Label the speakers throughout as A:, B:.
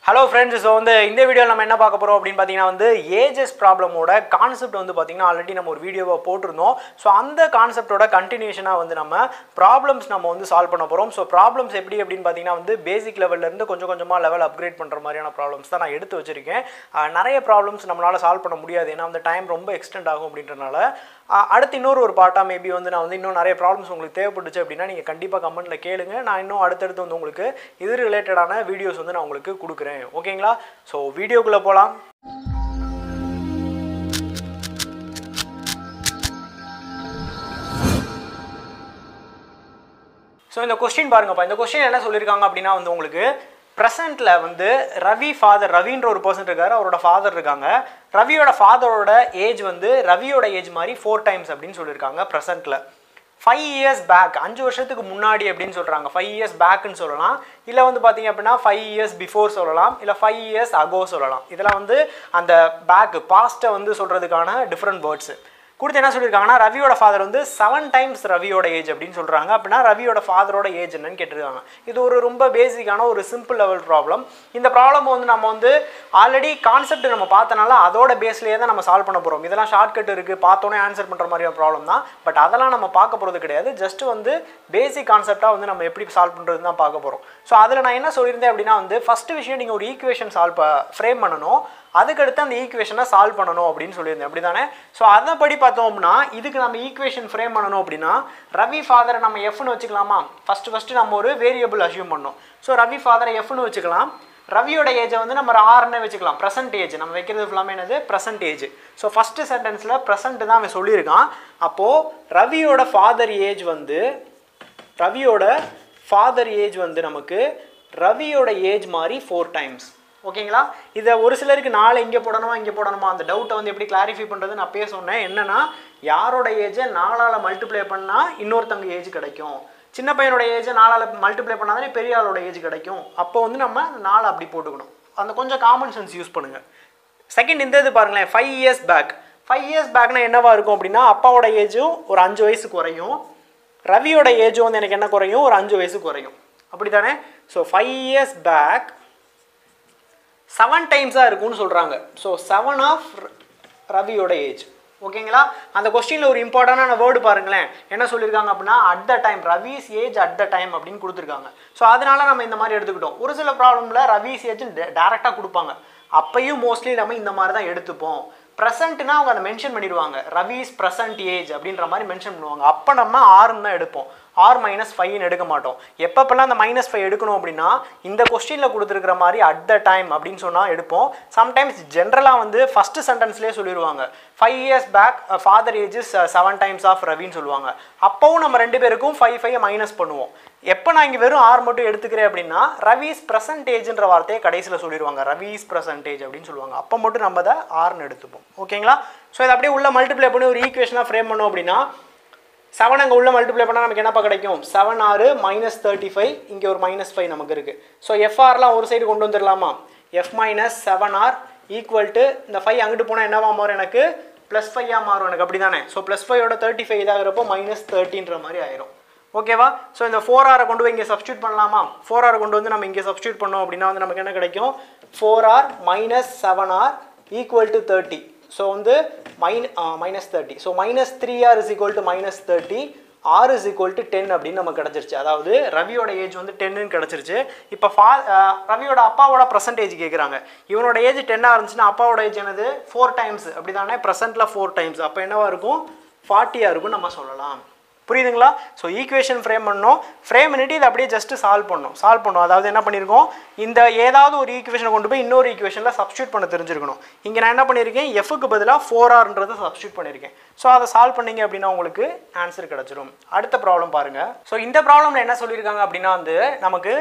A: hello friends so வந்து இந்த வீடியோவில் நம்ம என்ன பார்க்க போகிறோம் அப்படின்னு பார்த்தீங்கன்னா வந்து ஏஜஸ் ப்ராப்ளமோட கான்செப்ட் வந்து பார்த்தீங்கன்னா ஆல்ரெடி நம்ம ஒரு வீடியோவை போட்டிருந்தோம் ஸோ அந்த கான்செப்டோட கண்டினியூஷனாக வந்து நம்ம ப்ராப்ளம்ஸ் நம்ம வந்து சால்வ் பண்ண போகிறோம் ஸோ ப்ராப்ளம்ஸ் எப்படி அப்படின்னு பார்த்தீங்கன்னா வந்து பேசிக் லெவல்லேருந்து கொஞ்சம் கொஞ்சமாக லெவல் அப்கிரேட் பண்ணுற மாதிரியான ப்ராப்ளம்ஸ் தான் நான் எடுத்து வச்சிருக்கேன் அஹ் நிறைய ப்ராப்ளம்ஸ் நம்மளால் சால்வ் பண்ண முடியாது ஏன்னா அந்த டைம் ரொம்ப எக்ஸ்டெண்ட் ஆகும் அப்படின்றனால அஹ் அடுத்து இன்னொரு ஒரு பார்ட்டாக மேபி வந்து நான் வந்து இன்னும் நிறைய ப்ராப்ளம்ஸ் உங்களுக்கு தேவைப்பட்டுச்சு அப்படின்னா நீங்கள் கண்டிப்பாக கமெண்ட்டில் கேளுங்க நான் இன்னும் அடுத்தடுத்து வந்து உங்களுக்கு இது ரிலேட்டடான வீடியோஸ் வந்து நான் உங்களுக்கு கொடுக்குறேன் ஓகேங்களா ஸோ வீடியோக்குள்ளே போகலாம் ஸோ இந்த கொஸ்டின் பாருங்கப்பா இந்த கொஸ்டின் என்ன சொல்லியிருக்காங்க அப்படின்னா வந்து உங்களுக்கு ப்ரெசண்ட்டில் வந்து ரவி ஃபாதர் ரவின்ற ஒரு பர்சன் இருக்காரு அவரோட ஃபாதர் இருக்காங்க ரவியோட ஃபாதரோட ஏஜ் வந்து ரவியோட ஏஜ் மாதிரி ஃபோர் டைம்ஸ் அப்படின்னு சொல்லியிருக்காங்க ப்ரெசண்ட்டில் ஃபைவ் இயர்ஸ் பேக் அஞ்சு வருஷத்துக்கு முன்னாடி அப்படின்னு சொல்கிறாங்க ஃபைவ் இயர்ஸ் பேக்குன்னு சொல்லலாம் இல்லை வந்து பார்த்தீங்க அப்படின்னா ஃபைவ் இயர்ஸ் பிஃபோர் சொல்லலாம் இல்லை ஃபைவ் இயர்ஸ் அகோ சொல்லலாம் இதெல்லாம் வந்து அந்த பேக் பாஸ்ட்டை வந்து சொல்கிறதுக்கான டிஃப்ரெண்ட் வேர்ட்ஸு கொடுத்து என்ன சொல்லியிருக்காங்கன்னா ரவியோட ஃபாதர் வந்து செவன் டைம்ஸ் ரவியோட ஏஜ் அப்படின்னு சொல்கிறாங்க அப்படின்னா ரவியோட ஃபாதரோட ஏஜ் என்னன்னு கேட்டிருக்காங்க இது ஒரு ரொம்ப பேசிக்கான ஒரு சிம்பிள் லெவல் ப்ராப்ளம் இந்த ப்ராப்ளம் வந்து நம்ம வந்து ஆல்ரெடி கான்செப்ட் நம்ம பார்த்தனால அதோட பேஸ்லேயே தான் நம்ம சால்வ் பண்ண போகிறோம் இதெல்லாம் ஷார்ட்கட் இருக்குது பார்த்தோன்னே ஆன்சர் பண்ணுற மாதிரியான ப்ராப்ளம் தான் பட் அதெல்லாம் நம்ம பார்க்க போகிறது கிடையாது ஜஸ்ட் வந்து பேசிக் கான்செப்டாக வந்து நம்ம எப்படி சால்வ் பண்ணுறது தான் பார்க்க போகிறோம் ஸோ அதில் நான் என்ன சொல்லியிருந்தேன் அப்படின்னா வந்து ஃபஸ்ட்டு விஷயம் நீங்கள் ஒரு ஈக்குவேஷன் சால்வ் ஃப்ரேம் பண்ணணும் அதுக்கடுத்து அந்த ஈக்குவேஷனை சால்வ் பண்ணணும் அப்படின்னு சொல்லியிருந்தேன் அப்படி தானே ஸோ அதைப்படி பார்த்தோம்னா இதுக்கு நம்ம ஈக்குவேஷன் ஃப்ரேம் பண்ணணும் அப்படின்னா ரவி ஃபாதரை நம்ம எஃப்னு வச்சுக்கலாமா ஃபஸ்ட்டு ஃபஸ்ட்டு நம்ம ஒரு வேரியபிள் அசியூம் பண்ணோம் ஸோ ரவி ஃபாதரை எஃப்னு வச்சுக்கலாம் ரவியோட ஏஜை வந்து நம்ம ஆறுன்னு வச்சுக்கலாம் ப்ரெசன்ட் ஏஜ் நம்ம வைக்கிறது ஃபுல்லாமே என்னது ப்ரெசன்ட் ஏஜ் ஸோ ஃபஸ்ட்டு சென்டென்ஸில் ப்ரெசன்ட் தான் அவன் சொல்லியிருக்கான் அப்போது ரவியோட ஃபாதர் ஏஜ் வந்து ரவியோட ஃபாதர் ஏஜ் வந்து நமக்கு ரவியோட ஏஜ் மாதிரி ஃபோர் டைம்ஸ் ஓகேங்களா இதை ஒரு சிலருக்கு நாளை இங்கே போடணுமா இங்கே போடணுமா அந்த டவுட்டை வந்து எப்படி கிளாரிஃபை பண்ணுறது நான் அப்பயே சொன்னேன் என்னன்னா யாரோட ஏஜை நாலால் மல்டிப்ளை பண்ணால் இன்னொருத்தங்க ஏஜ் கிடைக்கும் சின்ன பையனோட ஏஜை நாலால் மல்டிப்ளை பண்ணால் தானே பெரிய ஆளோட ஏஜ் கிடைக்கும் அப்போ வந்து நம்ம நாலு அப்படி போட்டுக்கணும் அந்த கொஞ்சம் காமன் சென்ஸ் யூஸ் பண்ணுங்கள் செகண்ட் இந்த இது பாருங்களேன் five years back five years பேக்னா என்னவா இருக்கும் அப்படின்னா அப்பாவோட ஏஜும் ஒரு அஞ்சு வயசு குறையும் ரவியோட ஏஜும் வந்து எனக்கு என்ன குறையும் ஒரு அஞ்சு வயசு குறையும் அப்படி தானே so five years back seven டைம்ஸாக இருக்கும்னு சொல்கிறாங்க ஸோ செவன் ஆஃப் ரவியோட ஏஜ் ஓகேங்களா அந்த கொஸ்டினில் ஒரு இம்பார்ட்டண்டான வேர்டு பாருங்களேன் என்ன சொல்லியிருக்காங்க அப்படின்னா at the time Ravi's age at the time அப்படின்னு கொடுத்துருக்காங்க ஸோ அதனால நம்ம இந்த மாதிரி எடுத்துக்கிட்டோம் ஒரு சில ப்ராப்ளமில் ரவிஸ் ஏஜ் டேரெக்டாக கொடுப்பாங்க அப்பையும் மோஸ்ட்லி நம்ம இந்த மாதிரி தான் எடுத்துப்போம் ப்ரெசண்ட்னா அவங்க அதை மென்ஷன் பண்ணிடுவாங்க ரவிஸ் ப்ரெசன்ட் ஏஜ் அப்படின்ற மாதிரி மென்ஷன் பண்ணுவாங்க அப்போ நம்ம ஆறுன்னு தான் எடுப்போம் ஆர் மைனஸ் ஃபைவ்னு எடுக்க மாட்டோம் எப்பப்பெல்லாம் அந்த மைனஸ் ஃபைவ் எடுக்கணும் அப்படின்னா இந்த கொஸ்டினில் கொடுத்துருக்கிற மாதிரி அட் த டைம் அப்படின்னு சொன்னால் எடுப்போம் சம்டைம்ஸ் ஜென்ரலாக வந்து ஃபஸ்ட்டு சென்டென்ஸ்லேயே சொல்லிடுவாங்க five years back father age is seven times of ரவின்னு சொல்லுவாங்க அப்போவும் நம்ம ரெண்டு பேருக்கும் ஃபைவ் ஃபைவ் மைனஸ் பண்ணுவோம் எப்போ நான் இங்கே வெறும் ஆர் மட்டும் எடுத்துக்கிறேன் அப்படின்னா ரவிஸ் ப்ரெசன்டேஜ்ன்ற வார்த்தையை கடைசியில் சொல்லிடுவாங்க ரவிஸ் ப்ரெசன்டேஜ் அப்படின்னு சொல்லுவாங்க அப்போ மட்டும் நம்ம அதை ஆர்னு எடுத்துப்போம் ஓகேங்களா ஸோ இதை அப்படியே உள்ள மல்டிப்ளை பண்ணி ஒரு ஈக்குவேஷனாக ஃப்ரேம் பண்ணோம் அப்படின்னா செவன் அங்கே உள்ள மல்டிப்ளை பண்ணால் நமக்கு என்னப்பா கிடைக்கும் செவன் ஆறு மைனஸ் தேர்ட்டி ஃபைவ் இங்கே ஒரு மைனஸ் ஃபைவ் நமக்கு இருக்குது ஸோ எஃப்ஆர்லாம் ஒரு சைடு கொண்டு வந்துடலாமா F minus seven R equal to இந்த ஃபைவ் அங்கிட்டு போனால் என்னவா மாறும் எனக்கு ப்ளஸ் ஃபைவாக மாறும் எனக்கு அப்படி தானே ஸோ ப்ளஸ் ஃபைவோட தேர்ட்டி ஃபைவ் இதாகிறப்போ மைனஸ் தேர்ட்டின்ற மாதிரி ஆயிரும் ஓகேவா ஸோ இந்த ஃபோர் ஆரை கொண்டு போய் இங்கே சப்ஸ்டியூட் பண்ணலாமா ஃபோர் ஆரை கொண்டு வந்து நம்ம இங்கே சப்ஸ்டியூட் பண்ணோம் அப்படின்னா வந்து நமக்கு என்ன கிடைக்கும் four R minus seven R equal to thirty so வந்து minus minus thirty so minus three R is equal to minus thirty R is equal to ten அப்படின்னு நமக்கு கிடச்சிருச்சு அதாவது ரவியோட ஏஜ் வந்து டென்னு கிடச்சிருச்சு இப்போ ஃபா ரவியோட அப்பாவோட ப்ரெசன்டேஜ் கேட்குறாங்க இவனோட ஏஜ் டென்னாக இருந்துச்சுன்னா அப்பாவோட ஏஜ் என்னது ஃபோர் டைம்ஸ் அப்படி தானே ப்ரெசென்ட்டில் ஃபோர் டைம்ஸ் அப்போ என்னவா இருக்கும் ஃபார்ட்டியாக இருக்கும் நம்ம சொல்லலாம் புரியுதுங்களா ஸோ ஈக்குவேஷன் ஃப்ரேம் பண்ணோம் ஃப்ரேம் பண்ணிட்டு இதை அப்படியே ஜஸ்ட் சால்வ் பண்ணோம் சால்வ் பண்ணோம் அதாவது என்ன பண்ணியிருக்கோம் இந்த ஏதாவது ஒரு ஈக்குவேஷனை கொண்டு போய் இன்னொரு ஈக்குவேஷனில் சப்ஸ்டியூட் பண்ண தெரிஞ்சிருக்கணும் இங்கே நான் என்ன பண்ணியிருக்கேன் எஃப்க்கு பதிலாக ஃபோர் ஆர்ன்றதை சப்ஸ்டியூட் பண்ணியிருக்கேன் ஸோ அதை சால்வ் பண்ணீங்க அப்படின்னா உங்களுக்கு ஆன்சர் கிடச்சிரும் அடுத்த ப்ராப்ளம் பாருங்கள் ஸோ இந்த ப்ராப்ளமில் என்ன சொல்லியிருக்காங்க அப்படின்னா வந்து நமக்கு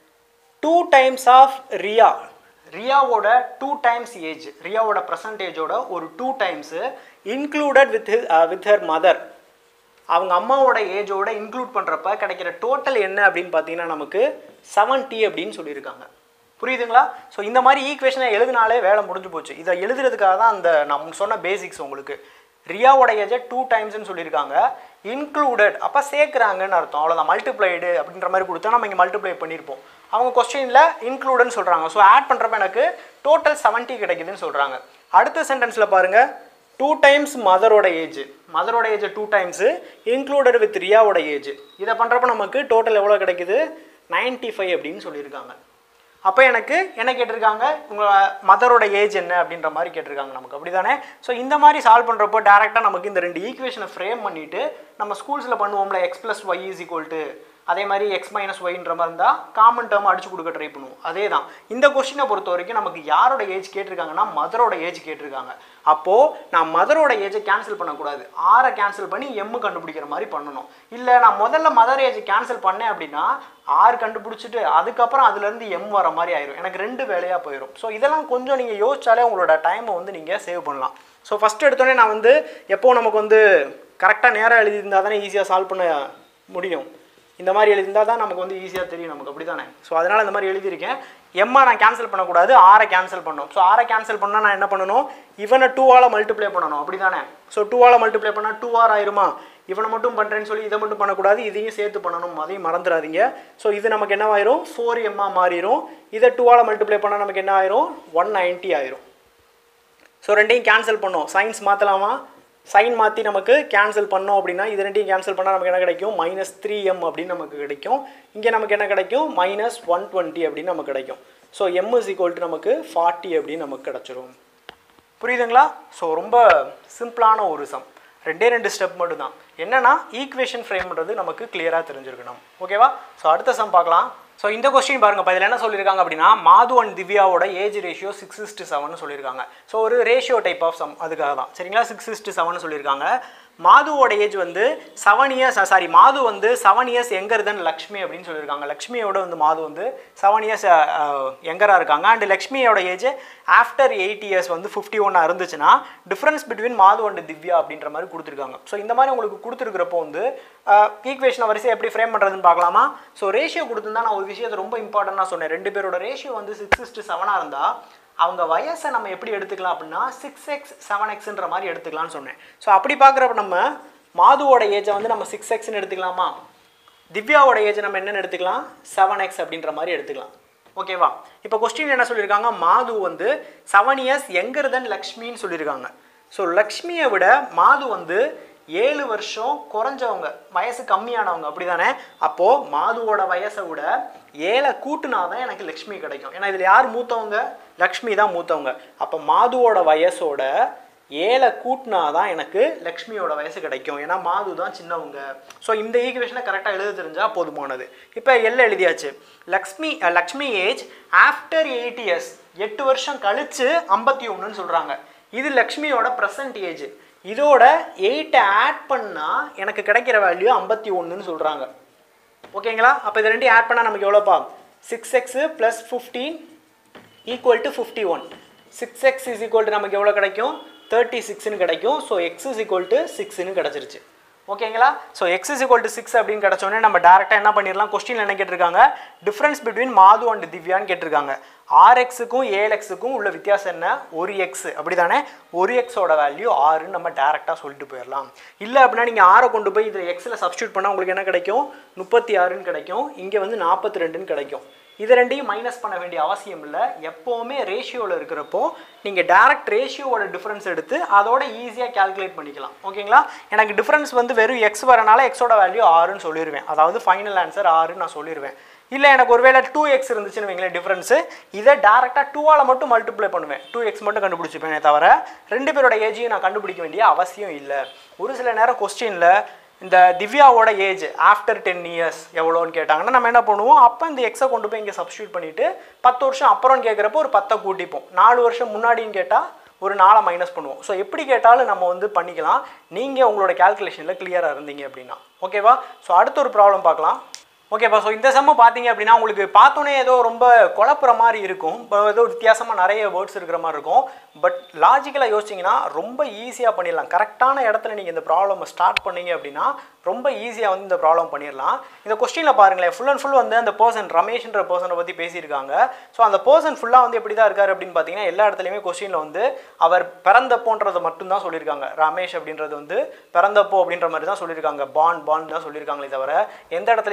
A: டூ டைம்ஸ் ஆஃப் ரியா ரியாவோட டூ டைம்ஸ் ஏஜ் ரியாவோட பர்சன்டேஜோட ஒரு two times included with with her mother அவங்க அம்மாவோட ஏஜோட இன்க்ளூட் பண்ணுறப்ப கிடைக்கிற டோட்டல் என்ன அப்படின்னு பார்த்தீங்கன்னா நமக்கு செவன்ட்டி அப்படின்னு சொல்லியிருக்காங்க புரியுதுங்களா ஸோ இந்த மாதிரி ஈக்குவேஷனை எழுதினாலே வேலை முடிஞ்சு போச்சு இதை எழுதுறதுக்காக தான் அந்த நான் சொன்ன பேசிக்ஸ் உங்களுக்கு ரியாவோட ஏஜை டூ டைம்ஸ்னு சொல்லியிருக்காங்க இன்க்ளூடட் அப்போ சேர்க்குறாங்கன்னு அர்த்தம் அவ்வளோதான் மல்டிப்ளைடு அப்படின்ற மாதிரி கொடுத்தா நம்ம இங்கே மல்டிப்ளை பண்ணியிருப்போம் அவங்க கொஸ்டினில் இன்க்ளூடுன்னு சொல்கிறாங்க ஸோ ஆட் பண்ணுறப்ப எனக்கு டோட்டல் 70 கிடைக்குதுன்னு சொல்கிறாங்க அடுத்த சென்டென்ஸில் பாருங்கள் டூ டைம்ஸ் மதரோட ஏஜ் மதரோட age two times included with ரியாவோட ஏஜ் இதை பண்ணுறப்ப நமக்கு டோட்டல் எவ்வளோ கிடைக்குது 95 ஃபைவ் அப்படின்னு சொல்லியிருக்காங்க அப்போ எனக்கு என்ன கேட்டிருக்காங்க உங்கள் மதரோட ஏஜ் என்ன அப்படின்ற மாதிரி கேட்டிருக்காங்க நமக்கு அப்படி தானே ஸோ இந்த மாதிரி சால்வ் பண்ணுறப்போ டேரெக்டாக நமக்கு இந்த ரெண்டு ஈக்குவேஷனை ஃப்ரேம் பண்ணிவிட்டு நம்ம ஸ்கூல்ஸில் பண்ணுவோம்ல X plus Y is equal to அதே மாதிரி எக்ஸ் மைனஸ் ஒய்ன்ற மாதிரி இருந்தால் காமன் டேர்ம் அடிச்சு கொடுக்க ட்ரை பண்ணுவோம் அதே தான் இந்த கொஸ்டினை பொறுத்த வரைக்கும் நமக்கு யாரோட ஏஜ் கேட்டிருக்காங்கன்னா மதரோட ஏஜ் கேட்டிருக்காங்க அப்போது நான் மதரோட ஏஜை கேன்சல் பண்ணக்கூடாது ஆரை கேன்சல் பண்ணி எம்மு கண்டுபிடிக்கிற மாதிரி பண்ணணும் இல்லை நான் முதல்ல மதர் ஏஜ் கேன்சல் பண்ணேன் அப்படின்னா ஆறு கண்டுபிடிச்சிட்டு அதுக்கப்புறம் அதுலேருந்து எம் வர மாதிரி ஆயிரும் எனக்கு ரெண்டு வேலையாக போயிடும் ஸோ இதெல்லாம் கொஞ்சம் நீங்கள் யோசிச்சாலே உங்களோட டைமை வந்து நீங்கள் சேவ் பண்ணலாம் ஸோ ஃபஸ்ட் எடுத்தோடனே நான் வந்து எப்போ நமக்கு வந்து கரெக்டாக நேராக எழுதியிருந்தால் தானே ஈஸியாக சால்வ் பண்ண முடியும் இந்த மாதிரி எழுதியிருந்தால் தான் நமக்கு வந்து ஈஸியாக தெரியும் நமக்கு அப்படி தானே ஸோ அதனால் இந்த மாதிரி எழுதியிருக்கேன் எம்மா நான் கேன்சல் பண்ணக்கூடாது ஆரை கேன்சல் பண்ணணும் ஸோ ஆரை கேன்சல் பண்ணால் நான் என்ன பண்ணணும் இவனை டூவால் மல்டிப்ளை பண்ணணும் அப்படி தானே ஸோ டூவால் மல்டிப்ளை பண்ணால் டூ ஆர் ஆயிருமா இவனை மட்டும் பண்ணுறேன்னு சொல்லி இதை மட்டும் பண்ணக்கூடாது இதையும் சேர்த்து பண்ணணும் அதையும் மறந்துடாதீங்க ஸோ இது நமக்கு என்னவாயிரும் ஃபோர் எம்மா மாறிடும் இதை டூவால் மல்டிப்ளை பண்ணால் நமக்கு என்ன ஆயிரும் ஒன் நைன்ட்டி ஆயிரும் ஸோ ரெண்டையும் கேன்சல் பண்ணோம் சைன்ஸ் மாற்றலாமா சைன் மாற்றி நமக்கு கேன்சல் பண்ணோம் அப்படின்னா இது ரெண்டையும் கேன்சல் பண்ணால் நமக்கு என்ன கிடைக்கும் மைனஸ் த்ரீ எம் அப்படின்னு நமக்கு கிடைக்கும் இங்கே நமக்கு என்ன கிடைக்கும் மைனஸ் ஒன் டுவெண்ட்டி அப்படின்னு நமக்கு கிடைக்கும் so M is equal to நமக்கு ஃபார்ட்டி அப்படின்னு நமக்கு கிடச்சிரும் புரியுதுங்களா ஸோ ரொம்ப சிம்பிளான ஒரு சம் ரெண்டே ரெண்டு ஸ்டெப் மட்டும்தான் என்னன்னா ஈக்குவேஷன் ஃப்ரேம்ன்றது நமக்கு கிளியராக தெரிஞ்சிருக்கணும் ஓகேவா ஸோ அடுத்த சம் பார்க்கலாம் ஸோ இந்த கொஸ்டின் பாருங்க இப்போ இதில் என்ன சொல்லியிருக்காங்க அப்படின்னா மாது அண்ட் திவ்யாவோட age ratio six is to seven சொல்லியிருக்காங்க ஸோ ஒரு ரேஷியோ டைப் ஆஃப் சம் அதுக்காக தான் சரிங்களா சிக்ஸ் இஸ்டு செவன் சொல்லியிருக்காங்க மாதுவோட ஏஜ் வந்து செவன் இயர்ஸ் சாரி மாது வந்து seven years younger than Lakshmi அப்படின்னு சொல்லியிருக்காங்க லக்ஷ்மியோட வந்து மாது வந்து செவன் இயர்ஸ் எங்கராக இருக்காங்க அண்ட் லக்ஷ்மியோட ஏஜ் ஆஃப்டர் எயிட் இயர்ஸ் வந்து ஃபிஃப்டி ஒன்னாக இருந்துச்சுன்னா difference between Madhu and Divya அப்படின்ற மாதிரி கொடுத்துருக்காங்க ஸோ இந்த மாதிரி உங்களுக்கு கொடுத்துருக்கிறப்போ வந்து ஈக்குவேஷனை வரிசை எப்படி ஃப்ரேம் பண்ணுறதுன்னு பார்க்கலாமா ஸோ ரேஷியோ கொடுத்துருந்தா நான் ஒரு விஷயத்தை ரொம்ப இம்பார்ட்டண்டாக சொன்னேன் ரெண்டு பேரோட ரேஷியோ வந்து சிக்ஸ் இஸ்ட்டு செவனாக இருந்தால் அவங்க வயசை நம்ம எப்படி எடுத்துக்கலாம் அப்படின்னா சிக்ஸ் எக்ஸ் செவன் எக்ஸ்ன்ற மாதிரி எடுத்துக்கலாம்னு சொன்னேன் ஸோ அப்படி பார்க்குறப்ப நம்ம மாதுவோட ஏஜை வந்து நம்ம சிக்ஸ் எக்ஸ்னு எடுத்துக்கலாமா திவ்யாவோட ஏஜ் நம்ம என்னென்னு எடுத்துக்கலாம் செவன் எக்ஸ் அப்படின்ற மாதிரி எடுத்துக்கலாம் ஓகேவா இப்போ கொஸ்டின் என்ன சொல்லியிருக்காங்க மாது வந்து செவன் இயர்ஸ் எங்கர் தென் லக்ஷ்மின்னு சொல்லியிருக்காங்க ஸோ லக்ஷ்மியை விட மாது வந்து ஏழு வருஷம் குறைஞ்சவங்க வயசு கம்மியானவங்க அப்படி தானே அப்போது மாதுவோட வயசை விட ஏழை கூட்டுனா தான் எனக்கு லக்ஷ்மி கிடைக்கும் ஏன்னா இதில் யார் மூத்தவங்க லக்ஷ்மி தான் மூத்தவங்க அப்போ மாதுவோட வயசோட ஏழை கூட்டினா தான் எனக்கு லக்ஷ்மியோட வயசு கிடைக்கும் ஏன்னா மாது தான் சின்னவங்க ஸோ இந்த ஈக்குவேஷனை கரெக்டாக எழுத தெரிஞ்சால் போதுமானது இப்போ எல்லாம் எழுதியாச்சு Lakshmi ah, Lakshmi age after eight years எட்டு வருஷம் கழிச்சு ஐம்பத்தி ஒன்றுன்னு சொல்கிறாங்க இது லக்ஷ்மியோட ப்ரெசன்ட் ஏஜ் இதோட எயிட்டை ஆட் பண்ணால் எனக்கு கிடைக்கிற வேல்யூ ஐம்பத்தி ஒன்றுன்னு சொல்கிறாங்க ஓகேங்களா அப்போ இது ரெண்டையும் ஆட் பண்ணால் நமக்கு எவ்வளோப்பா six x plus fifteen equal to fifty one six x is equal to நமக்கு எவ்வளோ கிடைக்கும் தேர்ட்டி சிக்ஸ்னு கிடைக்கும் so x is equal to சிக்ஸ்னு கிடச்சிருச்சு ஓகேங்களா so x is equal to six அப்படின்னு கிடச்சோடனே நம்ம டேரெக்டாக என்ன பண்ணிடலாம் கொஸ்டின் என்ன கேட்டிருக்காங்க டிஃப்ரென்ஸ் பிட்வீன் மாது அண்ட் திவ்யான்னு கேட்டிருக்காங்க ஆர்எக்ஸுக்கும் ஏஎல்எக்ஸுக்கும் உள்ள வித்தியாசம் என்ன ஒரு எக்ஸ் அப்படி தானே ஒரு எக்ஸோட வேல்யூ ஆறுன்னு நம்ம டேரெக்டாக சொல்லிட்டு போயிடலாம் இல்லை அப்படின்னா நீங்கள் ஆறை கொண்டு போய் இதில் எக்ஸில் சப்ஸ்டியூட் பண்ணால் உங்களுக்கு என்ன கிடைக்கும் முப்பத்தி ஆறுன்னு கிடைக்கும் இங்கே வந்து நாற்பத்தி ரெண்டுன்னு கிடைக்கும் இது ரெண்டையும் மைனஸ் பண்ண வேண்டிய அவசியம் இல்லை எப்போவுமே ரேஷியோவில் இருக்கிறப்போ நீங்கள் டேரக்ட் ரேஷியோவோட டிஃப்ரென்ஸ் எடுத்து அதோட ஈஸியாக கால்குலேட் பண்ணிக்கலாம் ஓகேங்களா எனக்கு டிஃப்ரென்ஸ் வந்து வெறும் எக்ஸ் வரனால எக்ஸோட வேல்யூ ஆறுன்னு சொல்லிடுவேன் அதாவது ஃபைனல் ஆன்சர் ஆறுன்னு நான் சொல்லிடுவேன் இல்லை எனக்கு ஒருவேளை டூ எக்ஸ் இருந்துச்சுன்னு வைங்களேன் டிஃப்ரென்ஸு இதை டேரெக்டாக டூவால் மட்டும் மல்டிப்ளை பண்ணுவேன் டூ எக்ஸ் மட்டும் கண்டுபிடிச்சிப்பேனே தவிர ரெண்டு பேரோட ஏஜையும் நான் கண்டுபிடிக்க வேண்டிய அவசியம் இல்லை ஒரு சில நேரம் கொஸ்டினில் இந்த திவ்யாவோட ஏஜ் ஆஃப்டர் டென் இயர்ஸ் எவ்வளோன்னு கேட்டாங்கன்னா நம்ம என்ன பண்ணுவோம் அப்போ இந்த எக்ஸை கொண்டு போய் இங்கே சப்ஸ்டியூட் பண்ணிவிட்டு பத்து வருஷம் அப்புறம் கேட்குறப்போ ஒரு பத்தை கூட்டிப்போம் நாலு வருஷம் முன்னாடின்னு கேட்டால் ஒரு நாளை மைனஸ் பண்ணுவோம் ஸோ எப்படி கேட்டாலும் நம்ம வந்து பண்ணிக்கலாம் நீங்கள் உங்களோட கேல்குலேஷனில் கிளியராக இருந்தீங்க அப்படின்னா ஓகேவா ஸோ அடுத்த ஒரு ப்ராப்ளம் பார்க்கலாம் ஓகேப்பா ஸோ இந்த செம்ம பார்த்தீங்க அப்படின்னா உங்களுக்கு பார்த்தோன்னே ஏதோ ரொம்ப குழப்புற மாதிரி இருக்கும் இப்போ ஏதோ வித்தியாசமாக நிறைய வேர்ட்ஸ் இருக்கிற மாதிரி இருக்கும் பட் லாஜிக்கலாக யோசிச்சிங்கன்னா ரொம்ப ஈஸியாக பண்ணிடலாம் கரெக்டான இடத்துல நீங்கள் இந்த ப்ராப்ளமை ஸ்டார்ட் பண்ணீங்க அப்படின்னா ரொம்ப ஈஸியாக வந்து இந்த ப்ராப்ளம் பண்ணிடலாம் இந்த கொஸ்டினில் பாருங்களேன் ஃபுல் அண்ட் ஃபுல் வந்து அந்த பர்சன் ரமேஷ்ன்ற பர்சனை பற்றி பேசியிருக்காங்க ஸோ அந்த பர்சன் ஃபுல்லாக வந்து எப்படி தான் இருக்காரு அப்படின்னு பார்த்தீங்கன்னா எல்லா இடத்துலையுமே கொஸ்டினில் வந்து அவர் பிறந்தப்போன்றதை மட்டும்தான் சொல்லியிருக்காங்க ரமேஷ் அப்படின்றது வந்து பிறந்தப்போ அப்படின்ற மாதிரி தான் சொல்லியிருக்காங்க பாண்ட் பாண்ட் தான் சொல்லியிருக்காங்களே தவிர எந்த இடத்துலையுமே அவங்க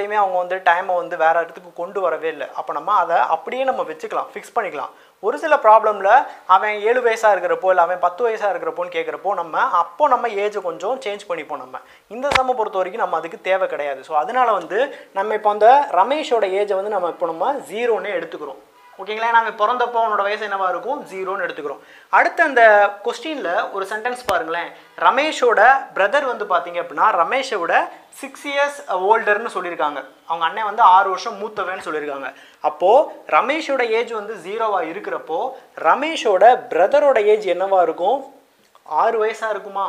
A: வந்து டைமை வந்து வேற இடத்துக்கு கொண்டு வரவே இல்லை அப்போ நம்ம அதை அப்படியே நம்ம வச்சுக்கலாம் ஃபிக்ஸ் பண்ணிக்கலாம் ஒரு சில ப்ராப்ளமில் அவன் ஏழு வயசாக இருக்கிறப்போ இல்லை அவன் பத்து வயசாக இருக்கிறப்போன்னு கேட்குறப்போ நம்ம அப்போ நம்ம ஏஜை கொஞ்சம் சேஞ்ச் பண்ணிப்போம் நம்ம இந்த சம்ம பொறுத்த வரைக்கும் நம்ம அதுக்கு தேவை கிடையாது ஸோ அதனால வந்து நம்ம இப்போ அந்த ரமேஷோட ஏஜை வந்து நம்ம இப்போ நம்ம ஜீரோன்னு எடுத்துக்கிறோம் ஓகேங்களா நம்ம பிறந்தப்போ அவனோட வயசு என்னவா இருக்கும் ஜீரோன்னு எடுத்துக்கிறோம் அடுத்த அந்த கொஸ்டினில் ஒரு சென்டென்ஸ் பாருங்களேன் ரமேஷோட பிரதர் வந்து பார்த்தீங்க அப்படின்னா ரமேஷை விட சிக்ஸ் இயர்ஸ் ஓல்டர்னு சொல்லியிருக்காங்க அவங்க அண்ணன் வந்து ஆறு வருஷம் மூத்தவன்னு சொல்லியிருக்காங்க அப்போது ரமேஷோட ஏஜ் வந்து ஜீரோவாக இருக்கிறப்போ ரமேஷோட பிரதரோட ஏஜ் என்னவா இருக்கும் ஆறு வயசாக இருக்குமா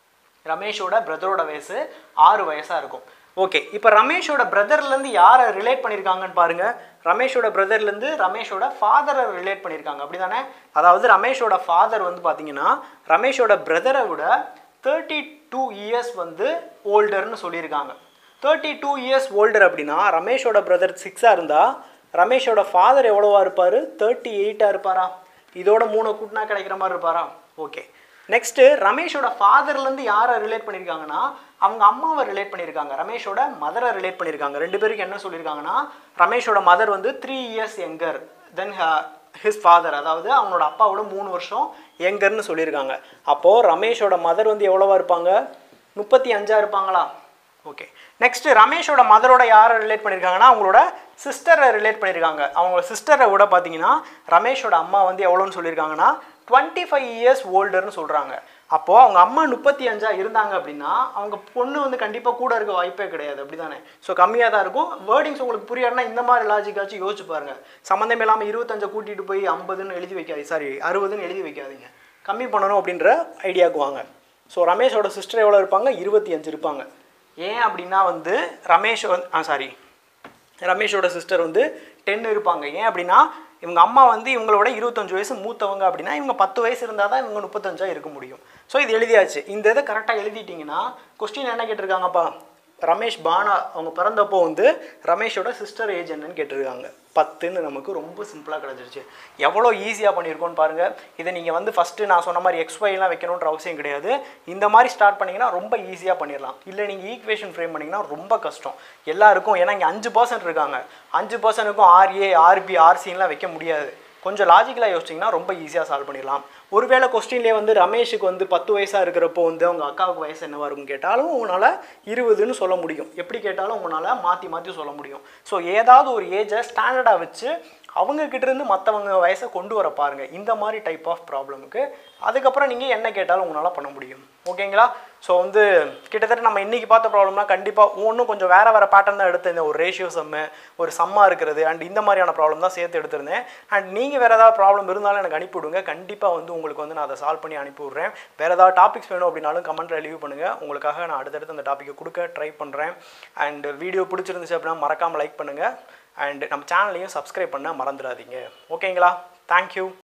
A: ரமேஷோட பிரதரோட வயசு ஆறு வயசாக இருக்கும் ஓகே இப்போ ரமேஷோட பிரதர்லேருந்து யாரை ரிலேட் பண்ணியிருக்காங்கன்னு பாருங்க ரமேஷோட பிரதர்லேருந்து ரமேஷோட ஃபாதரை ரிலேட் பண்ணியிருக்காங்க அப்படி தானே அதாவது ரமேஷோட ஃபாதர் வந்து பார்த்தீங்கன்னா ரமேஷோட பிரதரை விட தேர்ட்டி டூ இயர்ஸ் வந்து ஓல்டர்னு சொல்லியிருக்காங்க தேர்ட்டி டூ இயர்ஸ் ஓல்டர் அப்படின்னா ரமேஷோட பிரதர் சிக்ஸாக இருந்தால் ரமேஷோட ஃபாதர் எவ்வளோவா இருப்பார் தேர்ட்டி எயிட்டாக இருப்பாரா இதோட மூணு கூட்டினா கிடைக்கிற மாதிரி இருப்பாரா ஓகே நெக்ஸ்ட்டு ரமேஷோட ஃபாதர்லேருந்து யாரை ரிலேட் பண்ணியிருக்காங்கன்னா அவங்க அம்மாவை ரிலேட் பண்ணியிருக்காங்க ரமேஷோட மதரை ரிலேட் பண்ணியிருக்காங்க ரெண்டு பேருக்கு என்ன சொல்லியிருக்காங்கன்னா ரமேஷோட மதர் வந்து three years younger then his father அதாவது அவனோட அப்பாவோட மூணு வருஷம் எங்கர்னு சொல்லியிருக்காங்க அப்போது ரமேஷோட மதர் வந்து எவ்வளோவா இருப்பாங்க முப்பத்தி அஞ்சா இருப்பாங்களா ஓகே நெக்ஸ்ட் ரமேஷோட மதரோட யாரை ரிலேட் பண்ணியிருக்காங்கன்னா அவங்களோட சிஸ்டரை ரிலேட் பண்ணியிருக்காங்க அவங்க சிஸ்டரை விட பார்த்தீங்கன்னா ரமேஷோட அம்மா வந்து எவ்வளோன்னு சொல்லியிருக்காங்கன்னா டுவெண்ட்டி ஃபைவ் இயர்ஸ் ஓல்டர்னு சொல்கிறாங்க அப்போது அவங்க அம்மா முப்பத்தி அஞ்சா இருந்தாங்க அப்படின்னா அவங்க பொண்ணு வந்து கண்டிப்பாக கூட இருக்க வாய்ப்பே கிடையாது அப்படி தானே ஸோ கம்மியாக தான் இருக்கும் வேர்டிங்ஸ் உங்களுக்கு புரியாதுன்னா இந்த மாதிரி லாஜிக்காச்சும் யோசிச்சு பாருங்க சம்மந்தம் இல்லாமல் இருபத்தஞ்சை கூட்டிகிட்டு போய் ஐம்பதுன்னு எழுதி வைக்காது சாரி அறுபதுன்னு எழுதி வைக்காதீங்க கம்மி பண்ணணும் அப்படின்ற ஐடியாவுக்கு வாங்க ஸோ ரமேஷோட சிஸ்டர் எவ்வளோ இருப்பாங்க இருபத்தி அஞ்சு இருப்பாங்க ஏன் அப்படின்னா வந்து ரமேஷ் வந்து ஆ சாரி ரமேஷோட சிஸ்டர் வந்து டென் இருப்பாங்க ஏன் அப்படின்னா இவங்க அம்மா வந்து இவங்களோட இருபத்தஞ்சு வயசு மூத்தவங்க அப்படின்னா இவங்க பத்து வயசு இருந்தால் தான் இவங்க முப்பத்தஞ்சா இருக்க முடியும் ஸோ இது எழுதியாச்சு இந்த இதை கரெக்டாக எழுதிட்டிங்கன்னா கொஸ்டின் என்ன கேட்டிருக்காங்கப்பா ரமேஷ் பானா அவங்க பிறந்தப்போ வந்து ரமேஷோட சிஸ்டர் ஏஜ் என்னன்னு கேட்டிருக்காங்க பத்துன்னு நமக்கு ரொம்ப சிம்பிளாக கிடச்சிருச்சு எவ்வளோ ஈஸியாக பண்ணியிருக்கோன்னு பாருங்கள் இதை நீங்கள் வந்து ஃபஸ்ட்டு நான் சொன்ன மாதிரி எக்ஸ் ஒய்லாம் வைக்கணுன்ற அவசியம் கிடையாது இந்த மாதிரி ஸ்டார்ட் பண்ணிங்கன்னா ரொம்ப ஈஸியாக பண்ணிடலாம் இல்லை நீங்கள் ஈக்குவேஷன் ஃப்ரேம் பண்ணிங்கன்னா ரொம்ப கஷ்டம் எல்லாருக்கும் ஏன்னா இங்கே அஞ்சு பர்சன்ட் இருக்காங்க அஞ்சு பர்சன்ட்டுக்கும் ஆர்ஏ ஆர்பி ஆர்சின்லாம் வைக்க முடியாது கொஞ்சம் லாஜிக்கலாக யோசிச்சிங்கன்னா ரொம்ப ஈஸியாக சால்வ் பண்ணிடலாம் ஒருவேளை கொஸ்டின்லேயே வந்து ரமேஷுக்கு வந்து பத்து வயசாக இருக்கிறப்போ வந்து அவங்க அக்காவுக்கு வயசு என்னவா இருக்கும் கேட்டாலும் உங்களால் இருபதுன்னு சொல்ல முடியும் எப்படி கேட்டாலும் உங்களால் மாற்றி மாற்றி சொல்ல முடியும் ஸோ ஏதாவது ஒரு ஏஜை ஸ்டாண்டர்டாக வச்சு அவங்க கிட்ட இருந்து மற்றவங்க வயசை கொண்டு வர பாருங்க இந்த மாதிரி டைப் ஆஃப் ப்ராப்ளமுக்கு அதுக்கப்புறம் நீங்கள் என்ன கேட்டாலும் உங்களால் பண்ண முடியும் ஓகேங்களா ஸோ வந்து கிட்டத்தட்ட நம்ம இன்னைக்கு பார்த்த ப்ராப்ளம்னா கண்டிப்பாக ஒன்றும் கொஞ்சம் வேறு வேறு பேட்டர்ன் தான் எடுத்திருந்தேன் ஒரு ரேஷியோ சம்மு ஒரு சம்மா இருக்கிறது அண்ட் இந்த மாதிரியான ப்ராப்ளம் தான் சேர்த்து எடுத்திருந்தேன் அண்ட் நீங்கள் வேறு ஏதாவது ப்ராப்ளம் இருந்தாலும் எனக்கு அனுப்பி விடுங்க கண்டிப்பாக வந்து உங்களுக்கு வந்து நான் அதை சால்வ் பண்ணி அனுப்பி விட்றேன் வேறு ஏதாவது டாபிக்ஸ் வேணும் அப்படின்னாலும் கமெண்ட்டில் லீவ் பண்ணுங்கள் உங்களுக்காக நான் அடுத்தடுத்து அந்த டாப்பிக்கை கொடுக்க ட்ரை பண்ணுறேன் அண்ட் வீடியோ பிடிச்சிருந்துச்சு அப்படின்னா மறக்காமல் லைக் பண்ணுங்கள் அண்ட் நம்ம சேனலையும் சப்ஸ்கிரைப் பண்ண மறந்துடாதீங்க ஓகேங்களா தேங்க்யூ